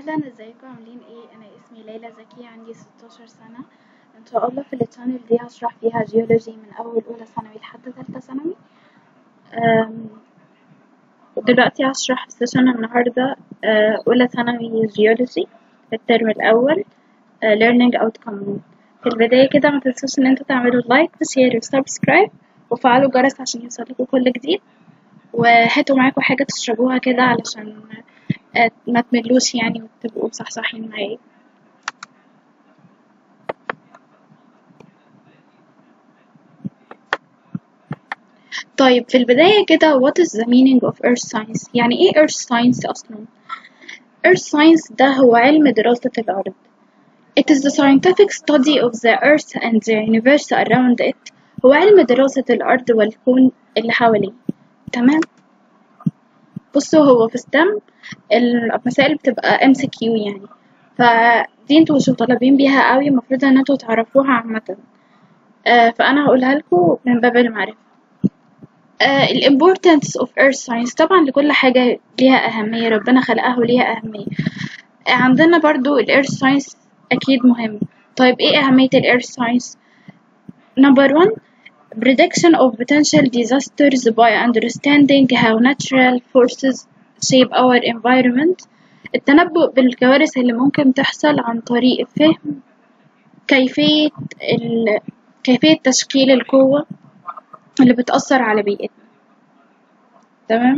اهلا ازيكم عاملين ايه انا اسمي ليلى زكي عندي 16 سنة ان شاء الله في التشانل دي هشرح فيها جيولوجي من اول اولى ثانوي لحد تالتة ثانوي أم، دلوقتي هشرح في سيشن النهاردة أه، اولى ثانوي جيولوجي في الترم الاول أه، learning outcome في البداية كده ما تنسوش ان انتوا تعملوا لايك وشير وسبسكرايب وفعلوا الجرس عشان يوصلكوا كل جديد وهاتوا معاكم حاجة تشربوها كده علشان آه، ما تملوش يعني وتبقوا مصحصحين معايا طيب في البداية كده what is the meaning of earth science يعني ايه earth science أصلا earth science ده هو علم دراسة الأرض It is the scientific study of the earth and the universe around it هو علم دراسة الأرض والكون اللي حواليه تمام بصوا هو في STEM المسائل بتبقى MCQ يعني فدي انتوا مش مطالبين بيها قوي المفروض ان انتوا تعرفوها عامة آه، فأنا هقولها لكم من باب المعرفة آه، ال importance of earth science طبعا لكل حاجة ليها أهمية ربنا خلقها وليها أهمية آه، عندنا برضو ال earth science أكيد مهم طيب ايه أهمية ال earth science number one prediction of potential disasters by understanding how natural forces shape our environment التنبؤ بالكوارث اللي ممكن تحصل عن طريق فهم كيفية ال... كيفية تشكيل القوة اللي بتأثر على بيئتنا تمام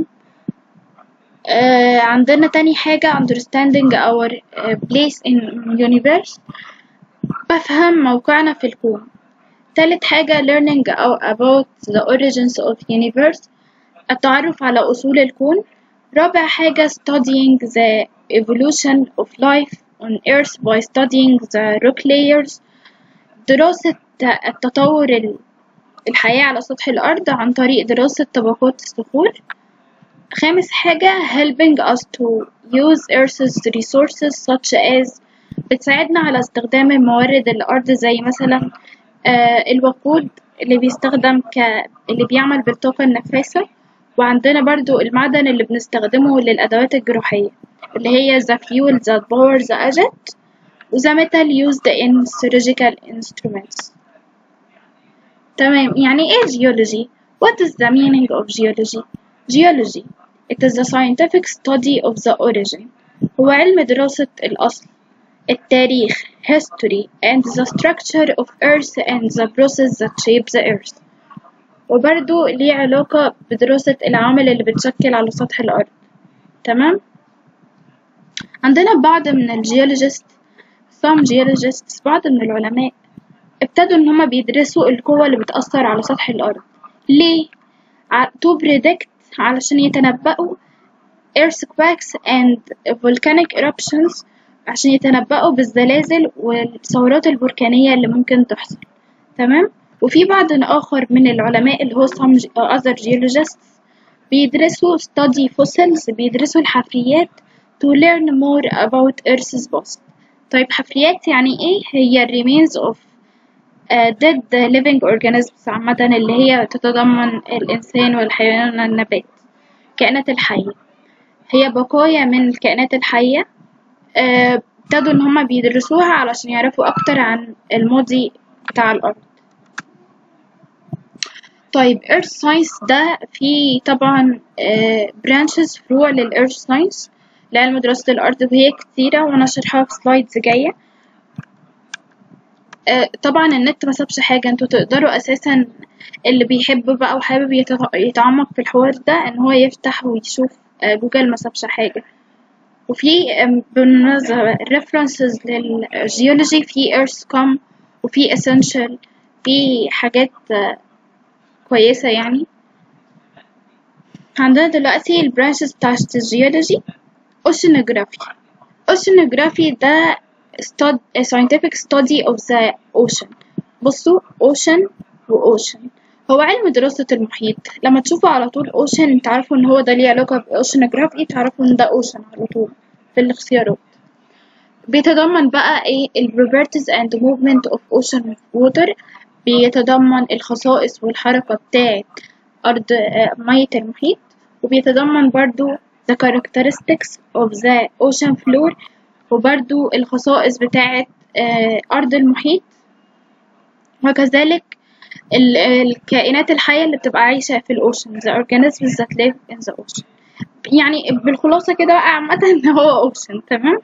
آه عندنا تاني حاجة understanding our uh, place in universe بفهم موقعنا في الكون تالت حاجة learning about the origins of universe التعرف على أصول الكون رابع حاجة studying the evolution of life on earth by studying the rock layers دراسة التطور ال- الحياة على سطح الأرض عن طريق دراسة طبقات الصخور خامس حاجة helping us to use earth's resources such as بتساعدنا على استخدام موارد الأرض زي مثلا آه، الوقود اللي بيستخدم ك اللي بيعمل بالطاقة النفاثة وعندنا برضو المعدن اللي بنستخدمه للأدوات الجراحية اللي هي the fuel that powers the agent و the metal used in surgical instruments تمام يعني ايه geology? What is the meaning of geology? Geology It is the scientific study of the origin هو علم دراسة الأصل التاريخ history and the structure of earth and the process that shape the earth وبرضو ليه علاقة بدراسة العوامل اللي بتشكل على سطح الأرض تمام عندنا بعض من الجيولوجيست some geologists بعض من العلماء ابتدوا إن هما بيدرسوا القوة اللي بتأثر على سطح الأرض ليه؟ ع- to predict علشان يتنبأوا earthquakes and volcanic eruptions عشان يتنبأوا بالزلازل والثورات البركانية اللي ممكن تحصل تمام وفي بعض آخر من العلماء اللي هو some other geologists بيدرسوا study fossils بيدرسوا الحفريات to learn more about Earth's past طيب حفريات يعني ايه هي ال remains of uh, dead living organisms عامة اللي هي تتضمن الإنسان والحيوان والنبات الكائنات الحية هي بقايا من الكائنات الحية آه، ابتدوا إن هما بيدرسوها علشان يعرفوا أكتر عن الماضي بتاع الأرض طيب Earth Science ده فيه طبعا آه، branches فروع لل Earth Science لعلم دراسة الأرض وهي كتيرة وأنا شرحها في سلايدز جاية آه، طبعا النت ما سابش حاجة انتوا تقدروا أساسا اللي بيحب بقى وحابب يتف- يتعمق في الحوار ده إن هو يفتح ويشوف آه، جوجل ما سابش حاجة وفي آم، بالمناسبة references للجيولوجي في earthcom وفي essential في حاجات آه، كويسة يعني عندنا دلوقتي البرانشز بتاعت الجيولوجي oceanography oceanography ده stud a scientific study of the ocean بصوا ocean و ocean هو علم دراسة المحيط لما تشوفوا على طول ocean تعرفوا ان هو ده ليه علاقة ب oceanography تعرفوا ان ده ocean على طول في الاختيارات بيتضمن بقى ايه ال properties and movement of ocean water بيتضمن الخصائص والحركة بتاعة أرض آه، مية المحيط وبيتضمن برضو the characteristics of the ocean floor وبرضو الخصائص بتاعة آه، أرض المحيط وكذلك ال- الكائنات الحية اللي بتبقى عايشة في الأوشن the organisms that live in the ocean يعني بالخلاصة كده بقى عامة هو ocean تمام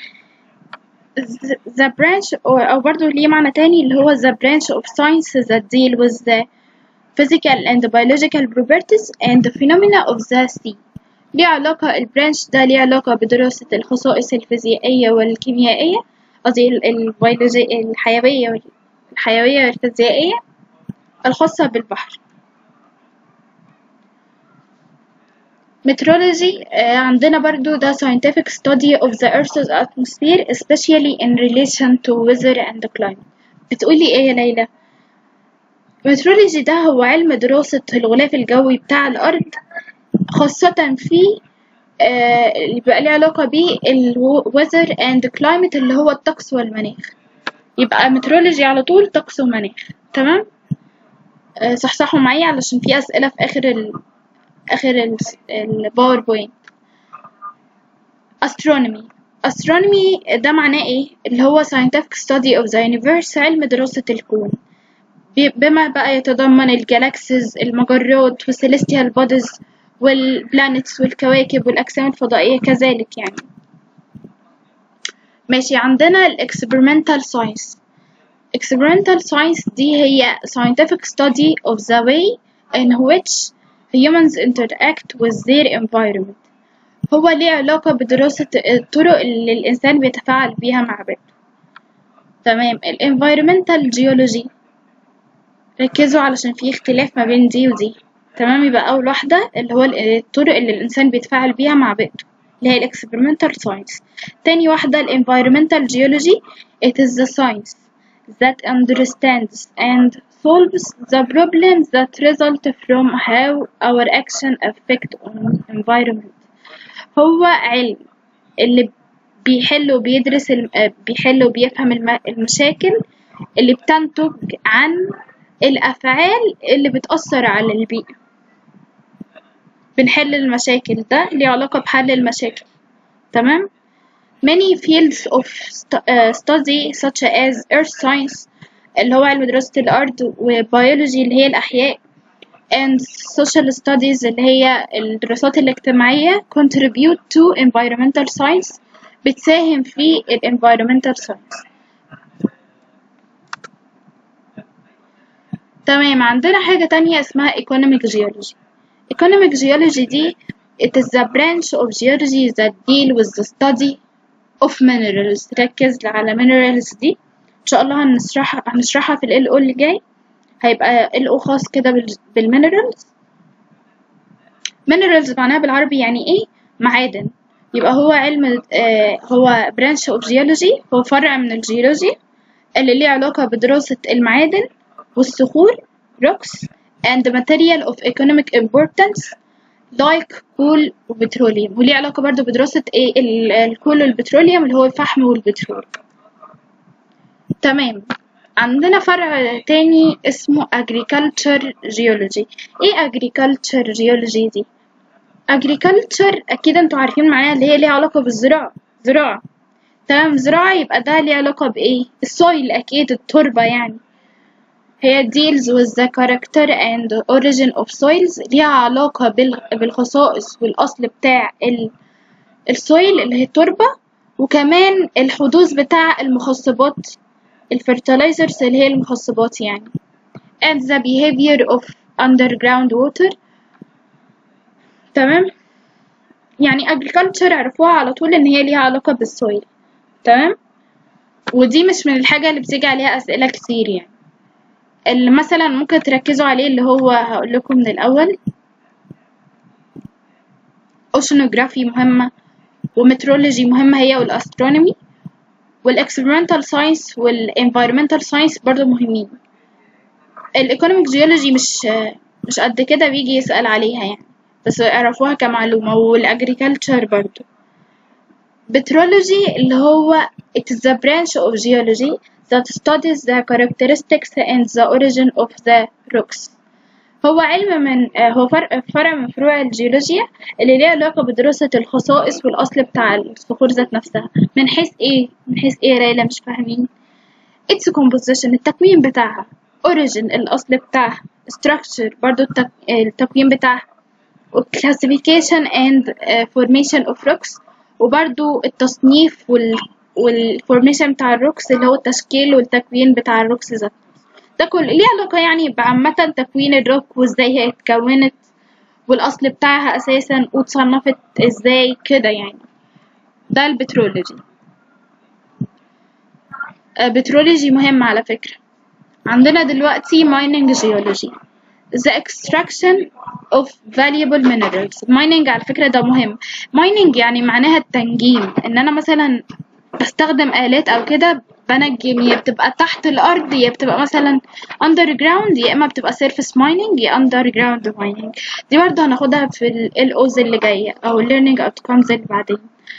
the branch أو أو برضو ليه معنى تاني اللي هو the branch of science that deal with the physical and biological properties and the phenomena of the sea ليه علاقة البرانش ده ليه علاقة بدراسة الخصائص الفيزيائية والكيميائية قصدي ال- البيولوجية الحيوية وال- الحيوية والفيزيائية الخاصة بالبحر meteorology آه، عندنا برضو ده scientific study of the earth's atmosphere especially in relation to weather and climate بتقولي ايه يا ليلى meteorology ده هو علم دراسة الغلاف الجوي بتاع الأرض خاصة في آه، اللي بيبقى ليه علاقة بيه ال weather and climate اللي هو الطقس والمناخ يبقى meteorology على طول طقس ومناخ تمام آه، صحصحوا معايا علشان في أسئلة في آخر ال آخر ال الباوربوينت astronomy astronomy ده معناه ايه اللي هو scientific study of the universe علم دراسة الكون ب- بما بقى يتضمن الجالاكسيز المجرات والcelestial bodies والبلانيتس والكواكب والأجسام الفضائية كذلك يعني ماشي عندنا ال experimental science experimental science دي هي scientific study of the way in which humans interact with their environment هو ليه علاقة بدراسة الطرق اللي الإنسان بيتفاعل بيها مع بيئته تمام ال environmental geology ركزوا علشان في اختلاف ما بين دي ودي تمام يبقى أول واحدة اللي هو ال- الطرق اللي الإنسان بيتفاعل بيها مع بيئته اللي هي ال experimental science تاني واحدة ال environmental geology it is the science that understands and solves the problems that result from how our action affect on environment هو علم اللي بيحل وبيدرس الم... آه، بيحل وبيفهم الم... المشاكل اللي بتنتج عن الأفعال اللي بتأثر على البيئة بنحل المشاكل ده ليه علاقة بحل المشاكل تمام many fields of st- uh, study such as earth science اللي هو علم دراسة الأرض وبيولوجي اللي هي الأحياء and social studies اللي هي الدراسات الاجتماعية contribute to environmental science بتساهم في ال environmental science تمام عندنا حاجة تانية اسمها economic geology economic geology دي it is the branch of geology that deal with the study of minerals ركز على minerals دي ان شاء الله هنشرحها هنشرحها في ال LO اللي جاي هيبقى LO خاص كده بال- بالminerals minerals معناها بالعربي يعني ايه معادن يبقى هو علم آه هو branch of geology هو فرع من الجيولوجي اللي ليه علاقة بدراسة المعادن والصخور rocks and material of economic importance like coal وبتروليوم وليه علاقة برضو بدراسة ايه ال- الكول والبتروليوم اللي هو الفحم والبترول تمام عندنا فرع تاني اسمه agriculture geology ايه agriculture geology دي agriculture اكيد انتوا عارفين معناها اللي هي ليها علاقة بالزراعة زراعة تمام زراعة يبقى ده ليه علاقة بايه السويل اكيد التربة يعني هي deals with the character and origin of soils ليها علاقة بال- بالخصائص والأصل بتاع ال- السويل اللي هي التربة وكمان الحدوث بتاع المخصبات الفرتلايزرز اللي هي المخصبات يعني and the behavior of underground water تمام يعني agriculture عرفوها على طول ان هي ليها علاقة بالسويل تمام ودي مش من الحاجة اللي بتيجي عليها أسئلة كتير يعني اللي مثلا ممكن تركزوا عليه اللي هو هقول لكم من الأول oceanography مهمة ومترولوجي مهمة هي والأسترونومي والإكسبيرمنتال ساينس والإنفيرومنتال ساينس برضو مهمين الإيكونوميك جيولوجي مش مش قد كده بيجي يسأل عليها يعني بس اعرفوها كمعلومة والأجريكلتشر برضو بترولوجي اللي هو it is a branch of geology that studies the characteristics and the origin of the rocks هو علم من آه، هو فرع فرع من فروع الجيولوجيا اللي ليه علاقة بدراسة الخصائص والأصل بتاع الصخور ذات نفسها من حيث إيه؟ من حيث إيه يا ليلى مش فاهمين؟ its composition التكوين بتاعها origin الأصل بتاعها structure برضو التك... التكوين بتاعها classification and uh, formation of rocks وبرضو التصنيف وال والفورميشن بتاع الروكس اللي هو التشكيل والتكوين بتاع الروكس ذات ده كل ليه علاقة يعني بعامة تكوين الروك وازاي هي اتكونت والأصل بتاعها أساسا واتصنفت ازاي كده يعني ده البترولوجي بترولوجي مهم على فكرة عندنا دلوقتي mining geology the extraction of valuable minerals mining على فكرة ده مهم mining يعني معناها التنجيم ان انا مثلا بستخدم آلات او كده بنجم يا بتبقى تحت الارض يا بتبقى مثلا underground يا اما بتبقى surface mining يا underground mining دي برضه هناخدها في ال LOs اللي جاية او learning outcomes اللي بعدين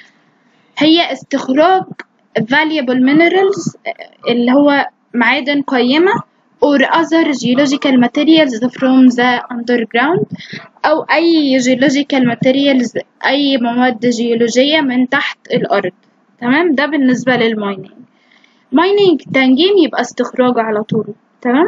هي استخراج valuable minerals اللي هو معادن قيمة or other geological materials from the underground أو أي geological materials أي مواد جيولوجية من تحت الأرض تمام ده بالنسبة للمايننج مايننج تنجيم يبقى استخراج على طول تمام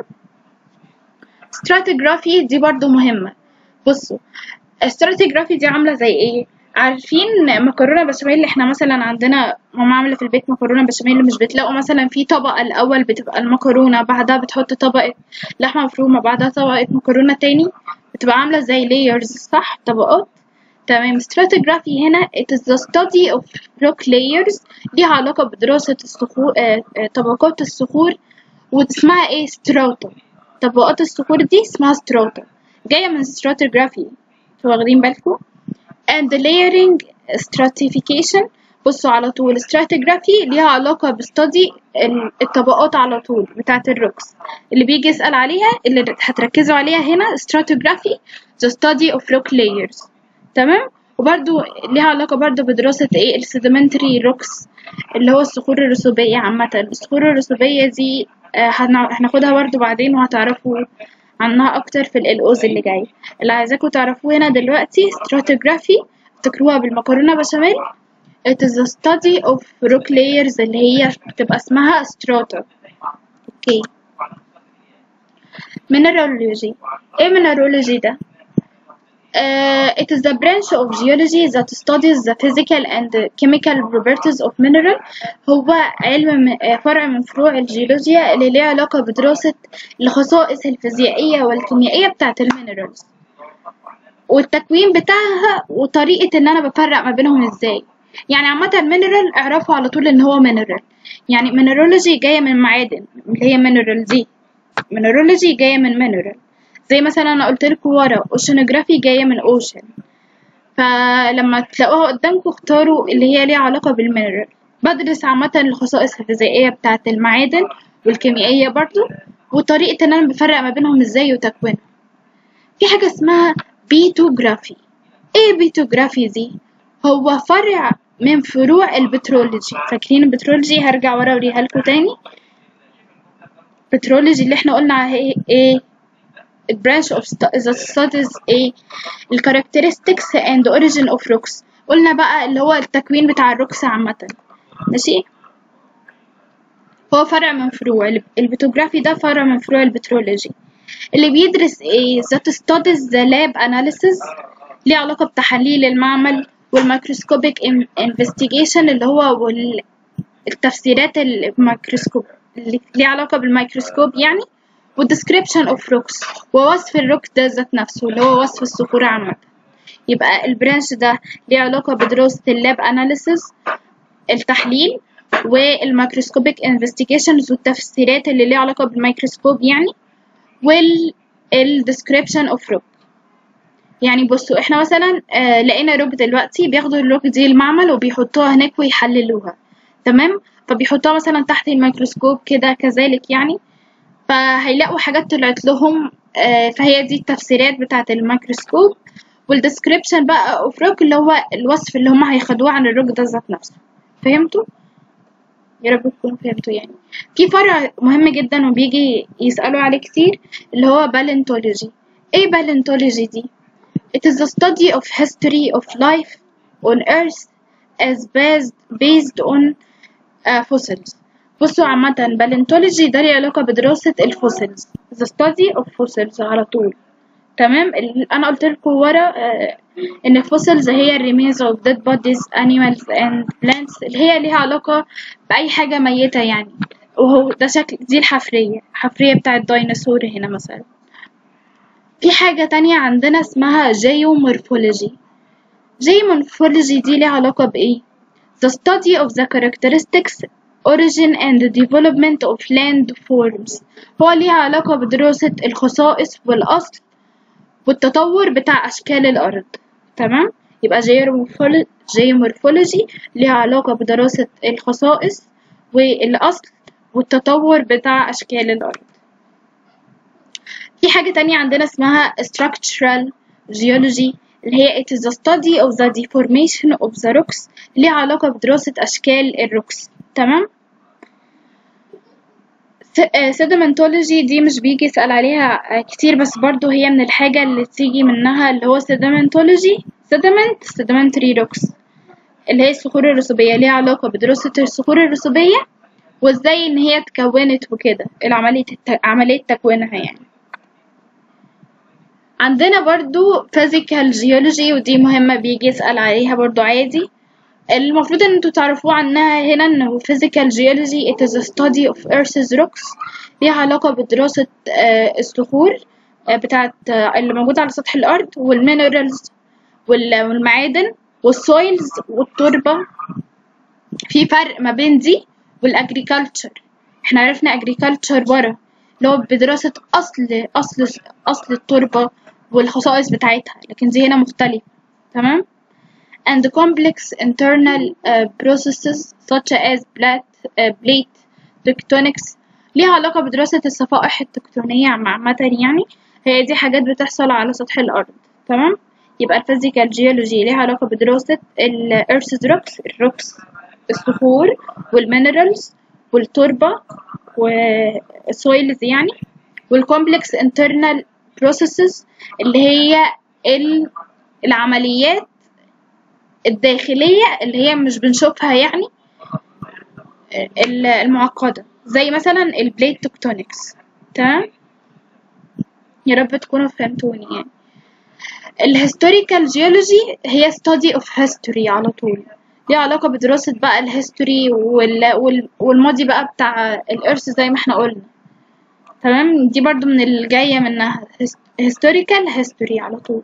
stratigraphy دي برضو مهمة بصوا stratigraphy دي عاملة زي ايه عارفين مكرونه بشاميل اللي احنا مثلا عندنا ماما عامله في البيت مكرونه بشاميل مش بتلاقوا مثلا في طبقه الاول بتبقى المكرونه بعدها بتحط طبقه لحمه مفرومه بعدها طبقه مكرونه تاني بتبقى عامله زي layers صح طبقات تمام stratigraphy هنا it is the study of rock layers ليها علاقه بدراسه الصخور آه آه طبقات الصخور واسمها ايه strata طبقات الصخور دي اسمها strata جايه من stratigraphy انتوا واخدين بالكم and layering stratification بصوا على طول stratigraphy ليها علاقة بستدي الطبقات على طول بتاعة الروكس اللي بيجي يسأل عليها اللي هتركزوا عليها هنا stratigraphy the study of rock layers تمام وبرضو ليها علاقة برضو بدراسة ايه السedimentary rocks اللي هو الصخور الرسوبية عامة الصخور الرسوبية دي آه هناخدها برضو بعدين وهتعرفوا عنها أكتر في ال اللي جاي اللي عايزاكم تعرفوه هنا دلوقتي stratigraphy افتكروها بالمكرونة بشاميل it is the study of rock layers اللي هي بتبقى اسمها strata اوكي mineralogy ايه mineralogy ده Uh, it is the branch of geology that studies the physical and chemical properties of mineral هو علم فرع من فروع الجيولوجيا اللي ليه علاقة بدراسة الخصائص الفيزيائية والكيميائية بتاعة المينرالز والتكوين بتاعها وطريقة ان انا بفرق ما بينهم ازاي يعني عامة المينرال اعرفوا على طول ان هو مينرال يعني مينرولوجي جاية من معادن اللي هي مينرال دي مينرولوجي جاية من مينرال زي مثلا انا قلت لكم ورا اوشنوجرافي جايه من اوشن فلما تلاقوها قدامكم اختاروا اللي هي ليها علاقه بالمينرال بدرس عامه الخصائص الفيزيائيه بتاعه المعادن والكيميائيه برضو وطريقه ان انا بفرق ما بينهم ازاي وتكوينهم في حاجه اسمها بيتوجرافي ايه بيتوجرافي دي هو فرع من فروع البترولوجي فاكرين البترولوجي هرجع ورا اوريها لكم تاني البترولوجي اللي احنا قلنا عليه ايه branch of that studies a the characteristics and origin of rocks قلنا بقى اللي هو التكوين بتاع الروكس عامة ماشي هو فرع من فروع البتوجرافي ده فرع من فروع البترولوجي اللي بيدرس ايه that studies the lab analysis ليه علاقة بتحاليل المعمل والميكروسكوبيك investigation اللي هو التفسيرات الميكروسكوب اللي ليه علاقة بالميكروسكوب يعني والديسكريبشن اوف روكس ووصف الروك ده ذات نفسه اللي هو وصف الصخور عامة يبقى البرانش ده ليه علاقة بدراسة اللاب اناليسيس التحليل والميكروسكوبيك انفستيجيشنز والتفسيرات اللي ليها علاقة بالميكروسكوب يعني والديسكريبشن اوف روك يعني بصوا احنا مثلا آه لقينا روك دلوقتي بياخدوا الروك دي المعمل وبيحطوها هناك ويحللوها تمام فبيحطوها مثلا تحت الميكروسكوب كده كذلك يعني فهيلاقوا حاجات طلعت لهم آه فهي دي التفسيرات بتاعة الميكروسكوب والديسكريبشن بقى اوف روك اللي هو الوصف اللي هما هياخدوه عن الروك ده ذات نفسه فهمتوا يا رب تكونوا فهمتوا يعني في فرع مهم جدا وبيجي يسألوا عليه كتير اللي هو بالنتولوجي ايه paleontology دي it is the study of history of life on earth as based, based on uh, fossils بصوا عامة paleontology ده ليه علاقة بدراسة الفوسيلز the study of fossils على طول تمام ال- انا قلت لكم ورا آه، ان الفوسيلز هي الريمينز of dead bodies animals and plants اللي هي ليها علاقة بأي حاجة ميتة يعني وهو ده شكل دي الحفرية الحفرية بتاع الديناصور هنا مثلا في حاجة تانية عندنا اسمها geomorphology geomorphology دي ليها علاقة بإيه؟ The study of the characteristics origin and development of land forms هو ليها علاقة بدراسة الخصائص والأصل والتطور بتاع أشكال الأرض تمام يبقى geomorpholo- geomorphology ليها علاقة بدراسة الخصائص والأصل والتطور بتاع أشكال الأرض في حاجة تانية عندنا اسمها structural geology اللي هي it is the study of the deformation of the rocks ليها علاقة بدراسة أشكال الروكس تمام sedimentology دي مش بيجي يسأل عليها آه، كتير بس برضو هي من الحاجة اللي تيجي منها اللي هو sedimentology sediment sedimentary rocks اللي هي الصخور الرسوبية ليها علاقة بدراسة الصخور الرسوبية وازاي ان هي اتكونت وكده العملية الت... عملية تكوينها يعني عندنا برضو physical geology ودي مهمة بيجي يسأل عليها برضو عادي المفروض ان انتوا تعرفوه عنها هنا انه physical geology it is a study of earth's rocks ليها علاقة بدراسة آه، الصخور آه، بتاعت آه، اللي موجودة على سطح الأرض والمينرالز والمعادن والسويلز والتربة في فرق ما بين دي والاجريكلتشر احنا عرفنا agriculture ورا اللي هو بدراسة أصل أصل أصل التربة والخصائص بتاعتها لكن دي هنا مختلفة تمام and complex internal uh, processes such as plate, uh, plate tectonics ليها علاقة بدراسة الصفائح التكتونية عامة يعني هي دي حاجات بتحصل على سطح الأرض تمام يبقى الفيزيكال جيولوجي ليها علاقة بدراسة ال Earth's rocks الروكس الصخور والمينرالز والتربة والسويلز يعني والكومبلكس internal processes اللي هي ال- العمليات الداخلية اللي هي مش بنشوفها يعني ال- المعقدة زي مثلا البليت تكتونكس تمام يا رب تكونوا فهمتوني يعني الهيستوريكال جيولوجي هي study of history على طول ليها علاقة بدراسة بقى الهيستوري وال... وال... والماضي بقى بتاع الإرث زي ما احنا قلنا تمام دي برضو من اللي جاية منها historical history على طول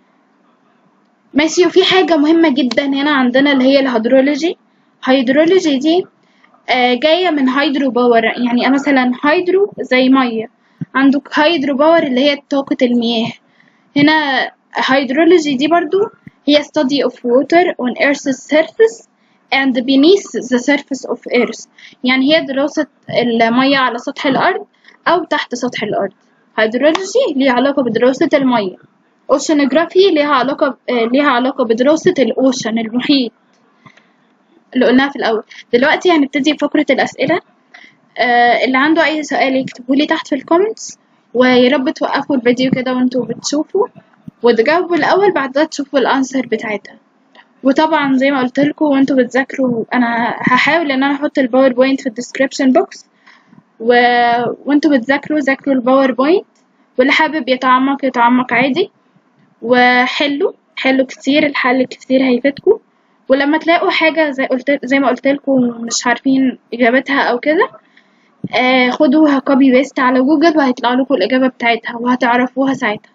ماشي وفي حاجة مهمة جدا هنا عندنا اللي هي الهيدرولوجي هيدرولوجي دي آه، جاية من هيدرو باور يعني مثلا هيدرو زي مية عندك هيدرو باور اللي هي طاقة المياه هنا هيدرولوجي دي برضو هي study of water on earth's surface and beneath the surface of earth يعني هي دراسة المية على سطح الأرض أو تحت سطح الأرض هيدرولوجي ليها علاقة بدراسة المية oceanography ليها علاقة آه، ليها علاقة بدراسة الأوشن المحيط اللي قلناها في الأول دلوقتي هنبتدي بفقرة الأسئلة آه، اللي عنده أي سؤال يكتبوا لي تحت في الكومنتس ويا رب توقفوا الفيديو كده وانتوا بتشوفوا وتجاوبوا الأول بعدها تشوفوا الأنسر بتاعتها وطبعا زي ما قلت لكم وانتوا بتذاكروا انا هحاول ان انا احط الباوربوينت في الديسكريبشن بوكس و... وانتوا بتذاكروا ذاكروا الباوربوينت واللي حابب يتعمق يتعمق عادي وحلوا حلوا كتير الحل كتير هيفيدكم ولما تلاقوا حاجة زي قلت زي ما قلت لكم مش عارفين إجابتها أو كده آه خدوها كوبي بيست على جوجل وهيطلع لكم الإجابة بتاعتها وهتعرفوها ساعتها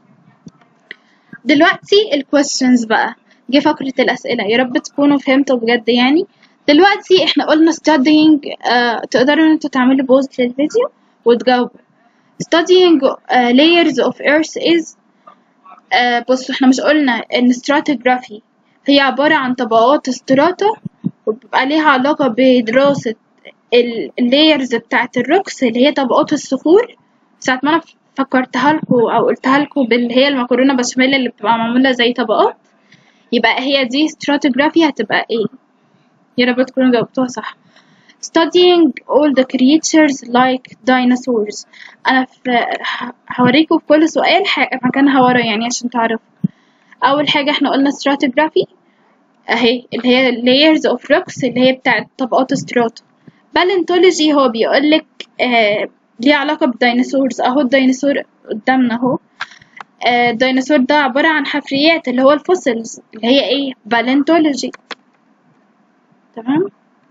دلوقتي الكويستشنز بقى جه فقرة الأسئلة يا رب تكونوا فهمتوا بجد يعني دلوقتي احنا قلنا studying آه تقدروا ان انتوا تعملوا بوز للفيديو وتجاوبوا studying uh, layers of earth is آه بصوا احنا مش قلنا ان stratigraphy هي عبارة عن طبقات استراتا وبيبقى ليها علاقة بدراسة اللايرز بتاعت الروكس اللي هي طبقات الصخور ساعة ما انا فكرتها لكم او قلتها لكم باللي هي المكرونة بشاميل اللي بتبقى معمولة زي طبقات يبقى هي دي stratigraphy هتبقى ايه يا رب تكونوا جاوبتوها صح studying all the creatures like dinosaurs أنا في ه- هوريكم في كل سؤال ح- مكانها ورا يعني عشان تعرفوا أول حاجة احنا قلنا stratigraphy أهي اللي هي layers of rocks اللي هي بتاعت طبقات الستراتا paleontology هو بيقولك آه ليه علاقة بالديناصورز أهو الديناصور قدامنا أهو آه، الديناصور ده عبارة عن حفريات اللي هو الفوسيلز اللي هي ايه paleontology تمام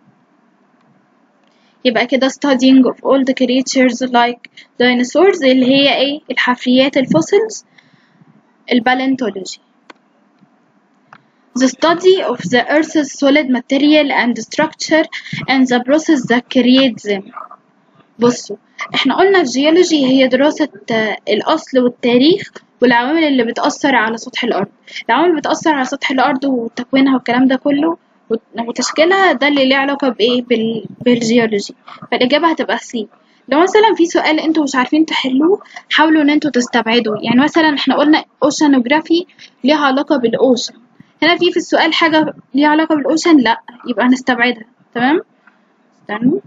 يبقى كده studying of all the creatures like dinosaurs اللي هي ايه الحفريات الفوسيلز البالنتولوجي the study of the earth's solid material and structure and the process that creates them بصوا احنا قلنا الجيولوجي هي دراسة آه، الأصل والتاريخ والعوامل اللي بتأثر على سطح الأرض العوامل اللي بتأثر على سطح الأرض وتكوينها والكلام ده كله وت- وتشكيلها ده اللي ليه علاقة بإيه بال... بالجيولوجي فالإجابة هتبقى سي لو مثلا في سؤال انتوا مش عارفين تحلوه حاولوا ان انتوا تستبعدوا يعني مثلا احنا قلنا اوشانوجرافي ليها علاقة بالأوشن هنا في في السؤال حاجة ليها علاقة بالأوشن لا يبقى هنستبعدها تمام استنوا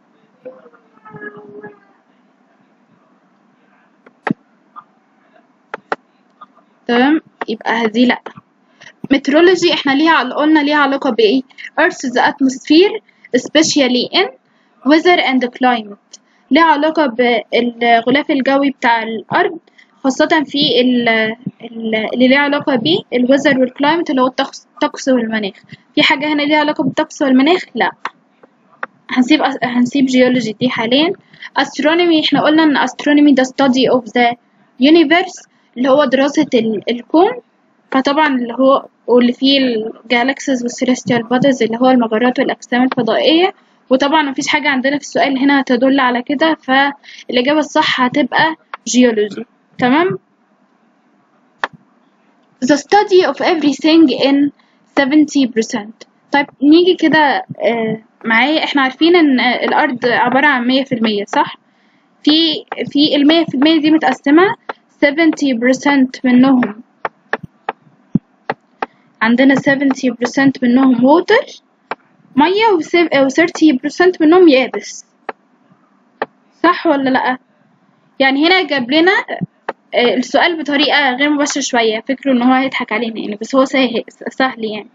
تمام يبقى دي لأ meteorology احنا ليها عل- قلنا ليها علاقة بإيه Earth's atmosphere especially in weather and climate ليها علاقة بالغلاف الجوي بتاع الأرض خاصة في ال- ال- اللي ليها علاقة بيه الويذر والكلايمت اللي هو الطقس الطقس والمناخ في حاجة هنا ليها علاقة بالطقس والمناخ لا هنسيب هنسيب جيولوجي دي حاليا astronomy احنا قلنا ان astronomy ده study of the universe اللي هو دراسة ال- الكون فطبعا اللي هو واللي فيه الجالاكسيز والسيليستيال بوديز اللي هو المجرات والأجسام الفضائية وطبعا مفيش حاجة عندنا في السؤال هنا تدل على كده فالإجابة الصح هتبقى جيولوجي تمام the study of everything in 70% طيب نيجي كده آه، معايا احنا عارفين ان آه، الأرض عبارة عن مية في المية صح؟ في في المية في المية دي متقسمة 70% منهم عندنا 70% منهم water مية و 30% منهم يابس صح ولا لأ؟ يعني هنا جاب لنا آه، السؤال بطريقة غير مباشرة شوية فكره ان هو هيضحك علينا يعني بس هو سهل سهل يعني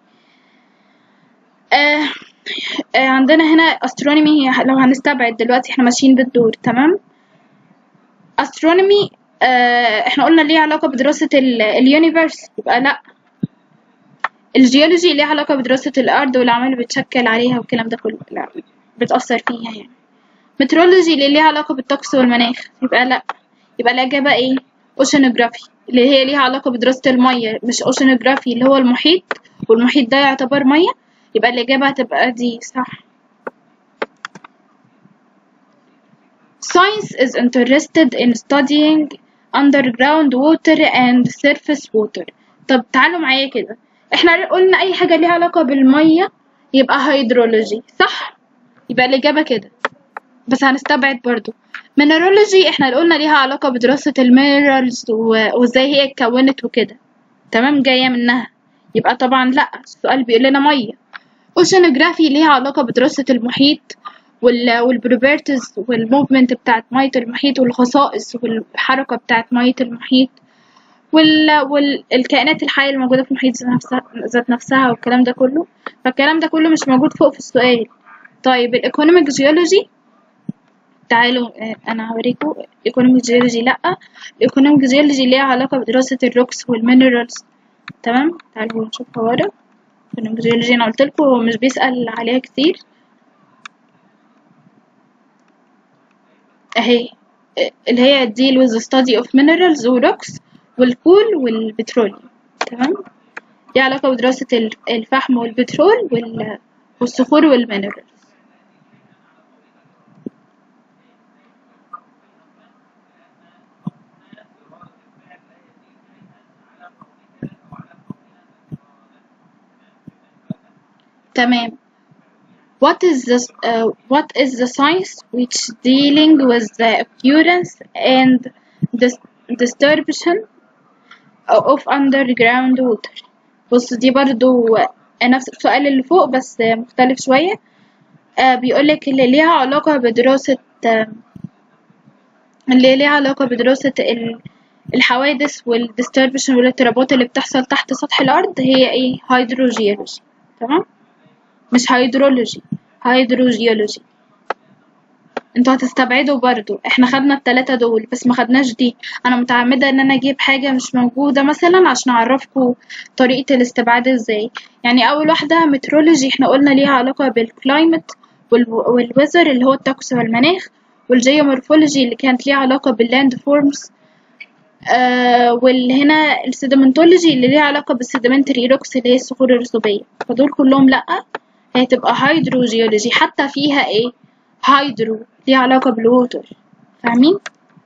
آه آه عندنا هنا astronomy لو هنستبعد دلوقتي احنا ماشيين بالدور تمام astronomy آه احنا قلنا ليه علاقة بدراسة اليونيفرس يبقى لأ الجيولوجي ليها علاقة بدراسة الأرض والعوامل اللي بتشكل عليها والكلام ده كله لا بتأثر فيها يعني مترولوجي اللي ليها علاقة بالطقس والمناخ يبقى لأ يبقى الإجابة إيه؟ أوشانوجرافي اللي هي ليها علاقة بدراسة المية مش أوشانوجرافي اللي هو المحيط والمحيط ده يعتبر مية يبقى الإجابة هتبقى دي صح Science is interested in studying underground water and surface water طب تعالوا معايا كده احنا قلنا اي حاجة ليها علاقة بالمية يبقى هيدرولوجي صح يبقى الإجابة كده بس هنستبعد برضو mineralogy احنا قلنا ليها علاقة بدراسة المينرالز وازاي هي اتكونت وكده تمام جاية منها يبقى طبعا لا السؤال بيقول لنا مية oceanography ليها علاقة بدراسة المحيط وال والبروبرتيز والموفمنت بتاعت مية المحيط والخصائص والحركة بتاعت مية المحيط وال... والكائنات الحية الموجودة في المحيط ذات نفسها ذات نفسها والكلام ده كله فالكلام ده كله مش موجود فوق في السؤال طيب الايكونوميك جيولوجي تعالوا آه، انا هوريكم ايكونوميك جيولوجي لا الايكونوميك جيولوجي ليها علاقة بدراسة الروكس والمينرالز تمام تعالوا نشوفها ورا ايكونوميك جيولوجي انا قلت لكم هو مش بيسأل عليها كتير اهي آه، اللي هي deal with the study of minerals و rocks والكول والبترول تمام ليها علاقة بدراسة ال- الفحم والبترول وال- والصخور والمينرالز تمام What is the uh, what is the science which dealing with the occurrence and dis distribution of underground water بص دي برضو نفس السؤال اللي فوق بس مختلف شوية آه بيقولك اللي ليها علاقة بدراسة آه اللي ليها علاقة بدراسة ال- الحوادث والديستربشن والاضطرابات اللي بتحصل تحت سطح الأرض هي ايه هيدروجيولوجي تمام مش هيدرولوجي هيدروجيولوجي انتوا هتستبعدوا برضو احنا خدنا التلاتة دول بس ما خدناش دي انا متعمدة ان انا اجيب حاجة مش موجودة مثلا عشان اعرفكم طريقة الاستبعاد ازاي يعني اول واحدة مترولوجي احنا قلنا ليها علاقة بالكلايمت والويذر اللي هو الطقس والمناخ والجيومورفولوجي اللي كانت ليها علاقة باللاند فورمز آه واللي هنا السيدمنتولوجي اللي ليها علاقة بالسيدمنتري روكس اللي هي الصخور الرسوبية فدول كلهم لأ هي تبقى هيدروجيولوجي حتى فيها ايه هيدرو ليها علاقة بالووتر فاهمين؟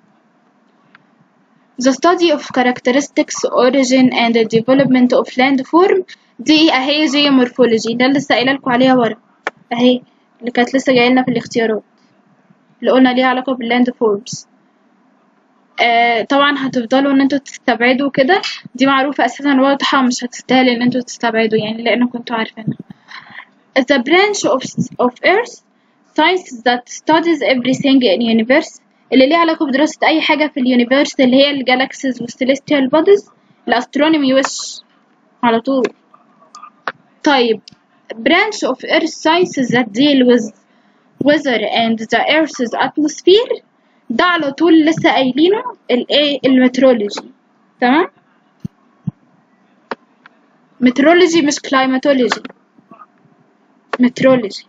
The study of characteristics, origin and the development of landform دي اهي geomorphology ده اللي لسه قايله لكم عليها ورا اهي اللي كانت لسه جايه لنا في الاختيارات اللي قلنا ليها علاقة باللاند فورمز آه طبعا هتفضلوا ان انتوا تستبعدوا كده دي معروفة اساسا واضحة مش هتستاهل ان انتوا تستبعدوا يعني لان كنتوا عارفينها The branch of, of earth science that studies everything in universe اللي ليها علاقة بدراسة أي حاجة في اليونيفرس اللي هي الجالاكسيز والسيليستيال بوديز الأسترونومي وش على طول طيب branch of earth sciences that deal with weather and the earth's atmosphere ده على طول لسه قايلينه الايه المترولوجي تمام مترولوجي مش كلايماتولوجي meteorology.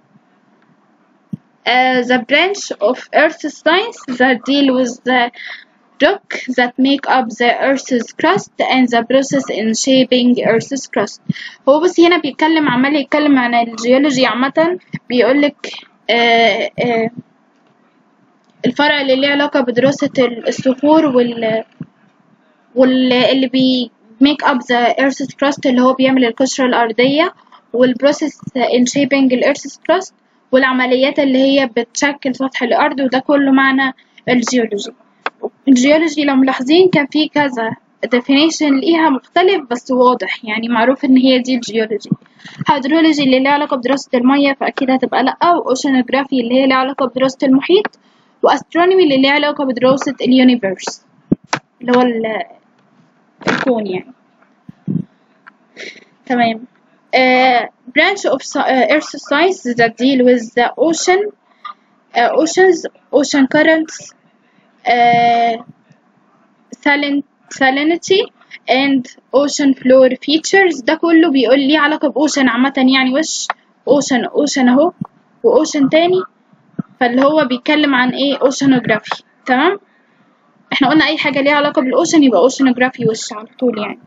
Uh, the branch of earth science that deal with the rock that make up the earth's crust and the process in shaping earth's crust هو بس هنا بيتكلم عمال يتكلم عن الجيولوجي عامة بيقولك آه آه الفرع اللي ليه علاقة بدراسة الصخور وال واللي بي make up the earth's crust اللي هو بيعمل القشرة الأرضية والبروسيس in shaping الأرث crust والعمليات اللي هي بتشكل سطح الأرض وده كله معنى الجيولوجي الجيولوجي لو ملاحظين كان في كذا definition ليها مختلف بس واضح يعني معروف ان هي دي الجيولوجي هيدرولوجي اللي ليها علاقة بدراسة المية فأكيد هتبقى لأ وأوشنوجرافي اللي هي ليها علاقة بدراسة المحيط وأسترونومي اللي ليها علاقة بدراسة اليونيفرس اللي هو الكون يعني تمام Uh, branch of uh, earth science that deal with the ocean uh, oceans ocean currents salin salinity and ocean floor features ده كله بيقول لي علاقة بأوشن عامة يعني وش ocean ocean اهو وأوشن تاني فاللي هو بيتكلم عن ايه oceanography تمام احنا قلنا اي حاجة ليها علاقة بالأوشن يبقى oceanography وش على طول يعني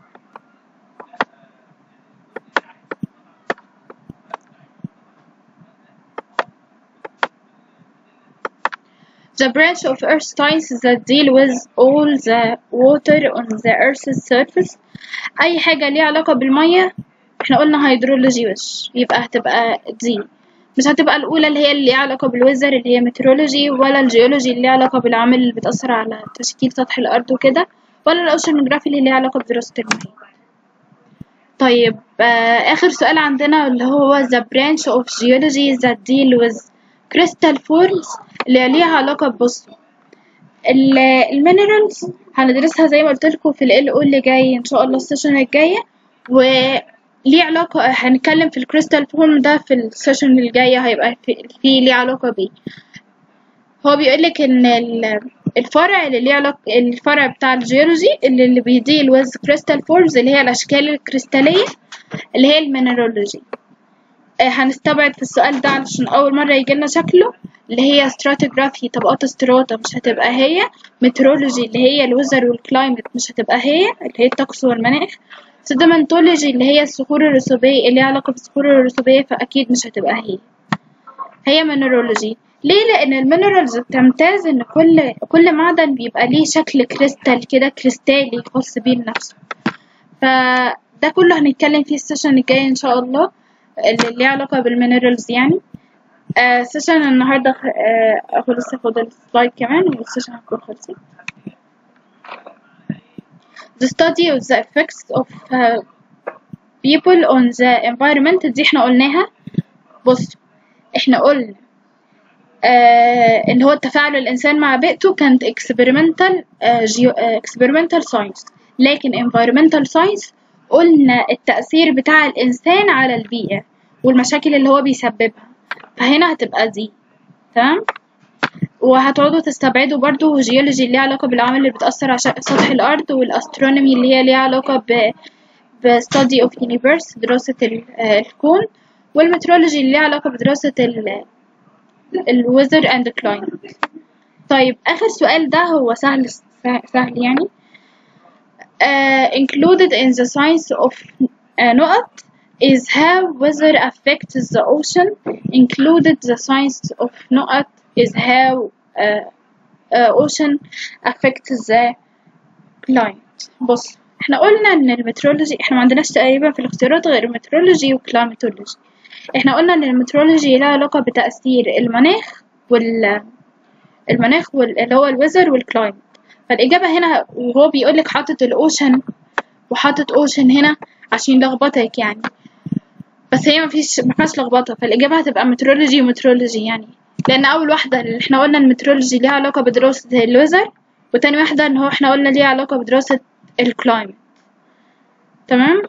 the branch of earth science that deal with all the water on the earth's surface اي حاجة ليها علاقة بالمية احنا قلنا هيدرولوجي وش يبقى هتبقى دي مش هتبقى الأولى اللي هي اللي ليها علاقة بالويزر اللي هي مترولوجي ولا الجيولوجي اللي ليها علاقة بالعوامل اللي بتأثر على تشكيل سطح الأرض وكده ولا الأوشنوجرافي اللي ليها علاقة بدراسة المحيط طيب آه آخر سؤال عندنا اللي هو the branch of geology that deal with crystal forms اللي ليها علاقة ببصوا المينرالز هندرسها زي ما قلت لكم في ال او اللي جاي ان شاء الله السيشن الجاية وليه علاقة هنتكلم في الكريستال فورم ده في السيشن الجاية هيبقى في, في ليه علاقة بيه هو بيقولك ان الفرع اللي ليه علاقة الفرع بتاع الجيولوجي اللي, اللي بيديل ويز كريستال فورمز اللي هي الاشكال الكريستالية اللي هي المينرالوجي هنستبعد في السؤال ده علشان أول مرة يجيلنا شكله اللي هي stratigraphy طبقات استراتا مش هتبقى هي meteorology اللي هي الوزر والكلايمت مش هتبقى هي اللي هي الطقس والمناخ sedimentology اللي هي الصخور الرسوبية اللي ليها علاقة بالصخور الرسوبية فأكيد مش هتبقى هي هي mineralogy ليه لأن المينرالز بتمتاز إن كل كل معدن بيبقى ليه شكل كريستال كده كريستالي خاص بيه لنفسه فده كله هنتكلم فيه السيشن الجاي إن شاء الله اللي ليه علاقة بالمينرالز يعني آه سيشن النهاردة آه أخو لسه فاضل سلايد كمان والسيشن هتكون خلصت The study of the effects of uh, people on the environment دي احنا قلناها بصوا احنا قلنا آه اللي هو تفاعل الإنسان مع بيئته كانت experimental آه جيو آه experimental science لكن environmental science قلنا التأثير بتاع الإنسان على البيئة والمشاكل اللي هو بيسببها فهنا هتبقى دي تمام وهتقعدوا تستبعدوا برضو جيولوجي اللي ليها علاقة بالعوامل اللي بتأثر على سطح الأرض والأسترونومي اللي هي ليها علاقة ب ب study of universe دراسة الكون والمترولوجي اللي ليها علاقة بدراسة ال ال weather and climate طيب آخر سؤال ده هو سهل سهل يعني uh, included in the science of uh, نقط is how weather affects the ocean included the science of نقط is how uh, uh, ocean affects the climate بص احنا قلنا ان المترولوجي احنا ما عندناش تقريبا في الاختيارات غير المترولوجي وكلاميتولوجي احنا قلنا ان المترولوجي لها علاقة بتأثير المناخ وال المناخ وال... اللي هو الويزر والكلايمت فالإجابة هنا وهو بيقولك حاطط الأوشن وحاطط أوشن هنا عشان يلخبطك يعني بس هي مفيش مفيهاش لخبطة فالإجابة هتبقى مترولوجي ومترولوجي يعني لأن أول واحدة اللي احنا قلنا المترولوجي ليها علاقة بدراسة الويزر وتاني واحدة إن هو احنا قلنا ليها علاقة بدراسة الكلايمت تمام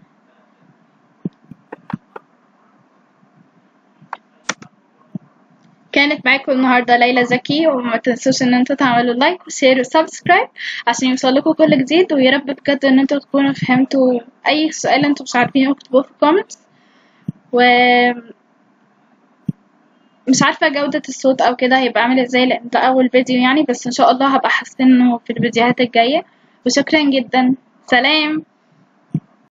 كانت معاكم النهاردة ليلى زكي وما تنسوش ان انتوا تعملوا لايك وشير وسبسكرايب عشان يوصلكوا كل جديد ويا رب بجد ان انتوا تكونوا فهمتوا اي سؤال انتوا مش عارفينه اكتبوه في الكومنتس و مش عارفة جودة الصوت او كده هيبقى عامل ازاي لان ده اول فيديو يعني بس ان شاء الله هبقى احسنه في الفيديوهات الجاية وشكرا جدا سلام